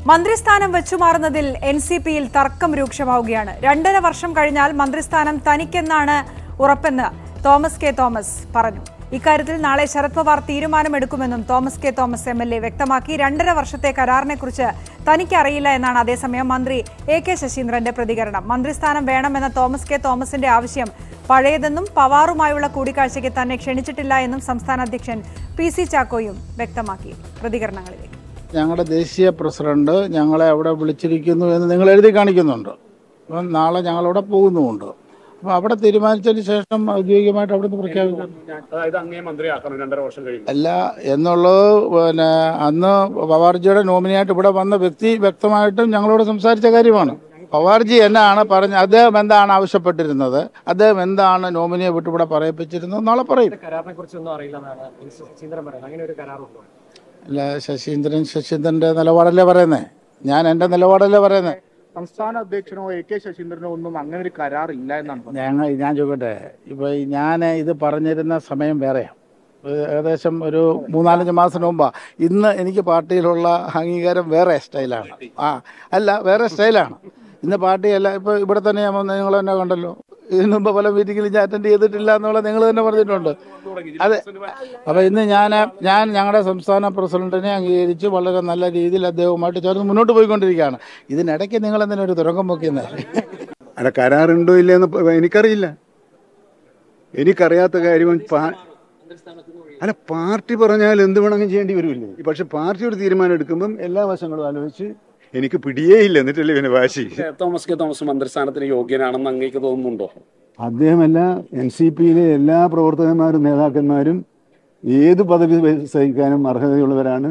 മന്ത്രിസ്ഥാനം വെച്ചുമാറുന്നതിൽ N C പിയിൽ തർക്കം രൂക്ഷമാവുകയാണ് രണ്ടര വർഷം കഴിഞ്ഞാൽ മന്ത്രിസ്ഥാനം തനിക്കെന്നാണ് ഉറപ്പെന്ന് തോമസ് കെ തോമസ് പറഞ്ഞു ഇക്കാര്യത്തിൽ നാളെ ശരത് പവാർ തീരുമാനമെടുക്കുമെന്നും Thomas K Thomas M L A വ്യക്തമാക്കി രണ്ടര വർഷത്തെ കരാറിനെക്കുറിച്ച് തനിക്കറിയില്ല എന്നാണ് അതേസമയം മന്ത്രി എ കെ ശശീന്ദ്രന്റെ പ്രതികരണം മന്ത്രിസ്ഥാനം വേണമെന്ന തോമസ് കെ തോമസിന്റെ ആവശ്യം പഴയതെന്നും പവാറുമായുള്ള കൂടിക്കാഴ്ചയ്ക്ക് തന്നെ ക്ഷണിച്ചിട്ടില്ല എന്നും സംസ്ഥാന അധ്യക്ഷൻ പി സി ചാക്കോയും വ്യക്തമാക്കി പ്രതികരണങ്ങളിലേക്ക് ഞങ്ങളുടെ ദേശീയ പ്രസിഡന്റ് ഞങ്ങളെ അവിടെ വിളിച്ചിരിക്കുന്നു എന്ന് നിങ്ങൾ എഴുതി കാണിക്കുന്നുണ്ട് അപ്പം നാളെ ഞങ്ങളവിടെ പോകുന്നുമുണ്ട് അപ്പം അവിടെ തീരുമാനിച്ചതിന് ശേഷം ഔദ്യോഗികമായിട്ട് അവിടുന്ന് പ്രഖ്യാപിക്കും അതായത് അങ്ങേ മന്ത്രിയാക്കണം രണ്ടര വർഷം കഴിയുമ്പോൾ അല്ല എന്നുള്ളത് പിന്നെ അന്ന് പവാർജിയുടെ നോമിനിയായിട്ട് ഇവിടെ വന്ന വ്യക്തി വ്യക്തമായിട്ടും ഞങ്ങളോട് സംസാരിച്ച കാര്യമാണ് പവാർജി എന്നാണ് പറഞ്ഞ അദ്ദേഹം എന്താണ് ആവശ്യപ്പെട്ടിരുന്നത് അദ്ദേഹം എന്താണ് നോമിനിയെ വിട്ട് ഇവിടെ പറയിപ്പിച്ചിരുന്നത് നാളെ പറയും കരാറിനെ കുറിച്ചൊന്നും അറിയില്ലെന്നാണ് ശശീന്ദ്രൻ പറയുന്നത് അങ്ങനെ ഒരു കരാറുണ്ടോ അല്ല ശശീന്ദ്രൻ ശശീന്ദ്രന്റെ നിലപാടല്ലേ പറയുന്നേ ഞാൻ എൻ്റെ നിലപാടല്ലേ പറയുന്നത് സംസ്ഥാന അധ്യക്ഷനോ എ കെ ശശീന്ദ്രനോ ഒന്നും അങ്ങനെ ഒരു കരാർ ഇല്ല എന്നാണ് പറഞ്ഞത്. ഞങ്ങൾ ഞാൻ ചോദിക്കട്ടെ ഇപ്പൊ ഈ ഞാൻ ഇത് പറഞ്ഞിരുന്ന സമയം വേറെയാണ് ഒരു ഏകദേശം ഒരു മൂന്നാലഞ്ച് മാസം മുമ്പാ ഇന്ന് എനിക്ക് പാർട്ടിയിലുള്ള അംഗീകാരം വേറെ സ്റ്റൈലാണ് ആ അല്ല വേറെ സ്റ്റൈലാണ് ഇന്ന് പാർട്ടിയല്ല ഇപ്പൊ ഇവിടെ തന്നെ ഞാൻ വന്ന് നിങ്ങൾ തന്നെ കണ്ടല്ലോ ഇതിനു മുമ്പ് പല മീറ്റിങ്ങിലും ഞാൻ അറ്റൻഡ് ചെയ്തിട്ടില്ല എന്നുള്ള നിങ്ങൾ തന്നെ പറഞ്ഞിട്ടുണ്ട് അതെ അപ്പൊ ഇന്ന് ഞാൻ ഞാൻ ഞങ്ങളുടെ സംസ്ഥാന പ്രസിഡന്റിനെ അംഗീകരിച്ച് വളരെ നല്ല രീതിയിൽ അദ്ദേഹവുമായിട്ട് ചേർന്ന് മുന്നോട്ട് പോയിക്കൊണ്ടിരിക്കുകയാണ് ഇതിനിടയ്ക്ക് നിങ്ങൾ എന്തിനാ ഒരു തുരങ്കം പൊക്കുന്നത് അല്ല കരാറുണ്ടോ ഇല്ലെന്ന് പ- എനിക്കറിയില്ല എനിക്കറിയാത്ത കാര്യം പാ- അല്ല പാർട്ടി പറഞ്ഞാൽ എന്ത് വേണമെങ്കിലും ചെയ്യേണ്ടി വരുമില്ലേ പക്ഷെ പാർട്ടി ഒരു തീരുമാനം എടുക്കുമ്പം എല്ലാ വശങ്ങളും ആലോചിച്ച് എനിക്ക് പിടിയേ ഇല്ല എന്നിട്ടല്ലേ പിന്നെ വാശി തോമസ് കെ തോമസ് മന്ത്രിസ്ഥാനത്തിന് യോഗ്യനാണെന്ന് അങ്ങേക്ക് തോന്നുന്നുണ്ടോ അദ്ദേഹമല്ല എൻ സി പിയിലെ എല്ലാ പ്രവർത്തകന്മാരും നേതാക്കന്മാരും ഏത് പദവി സഹിക്കാനും അർഹതയുള്ളവരാണ്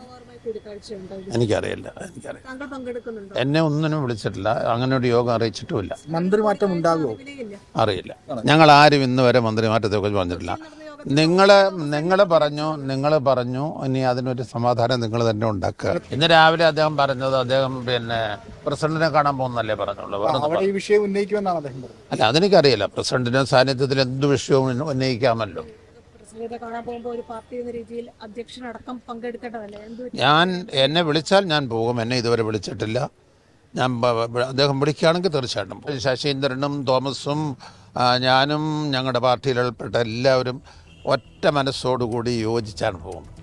എനിക്കറിയില്ല എനിക്കറിയില്ല എന്നെ ഒന്നിനും വിളിച്ചിട്ടില്ല അങ്ങനെ ഒരു യോഗം അറിയിച്ചിട്ടുമില്ല മന്ത്രിമാറ്റം ഉണ്ടാകുമോ അറിയില്ല ഞങ്ങൾ ആരും ഇന്ന് വരെ മന്ത്രിമാറ്റത്തെക്കുറിച്ച് പറഞ്ഞിട്ടില്ല നിങ്ങൾ നിങ്ങൾ പറഞ്ഞു നിങ്ങൾ പറഞ്ഞു ഇനി അതിനൊരു സമാധാനം നിങ്ങൾ തന്നെ ഉണ്ടാക്കുക ഇന്ന് രാവിലെ അദ്ദേഹം പറഞ്ഞത് അദ്ദേഹം പിന്നെ പ്രസിഡന്റിനെ കാണാൻ പോകുന്നല്ലേ പറഞ്ഞുള്ളൂ വേറെ ഒന്നും ഈ വിഷയം ഉന്നയിക്കുമെന്നാണ് അദ്ദേഹം പറഞ്ഞത് അല്ല അതെനിക്കറിയില്ല പ്രസിഡന്റിന്റെ സാന്നിധ്യത്തിൽ എന്ത് വിഷയവും ഉന്ന- ഉന്നയിക്കാമല്ലോ പ്രസിഡന്റിനെ കാണാൻ പോകുമ്പോൾ ഒരു പാർട്ടി എന്ന രീതിയിൽ അധ്യക്ഷനടക്കം പങ്കെടുക്കേണ്ടതല്ലേ എന്ത് ഞാൻ എന്നെ വിളിച്ചാൽ ഞാൻ പോകും എന്നെ ഇതുവരെ വിളിച്ചിട്ടില്ല ഞാൻ ബ- ബ- അദ്ദേഹം വിളിക്കുകയാണെങ്കിൽ തീർച്ചയായിട്ടും പോകും. ശശീന്ദ്രനും തോമസും ആ, ഞാനും ഞങ്ങളുടെ പാർട്ടിയിൽപ്പെട്ട എല്ലാവരും ഒറ്റ മനസ്സോടുകൂടി യോജിച്ചാണ് പോകുന്നത്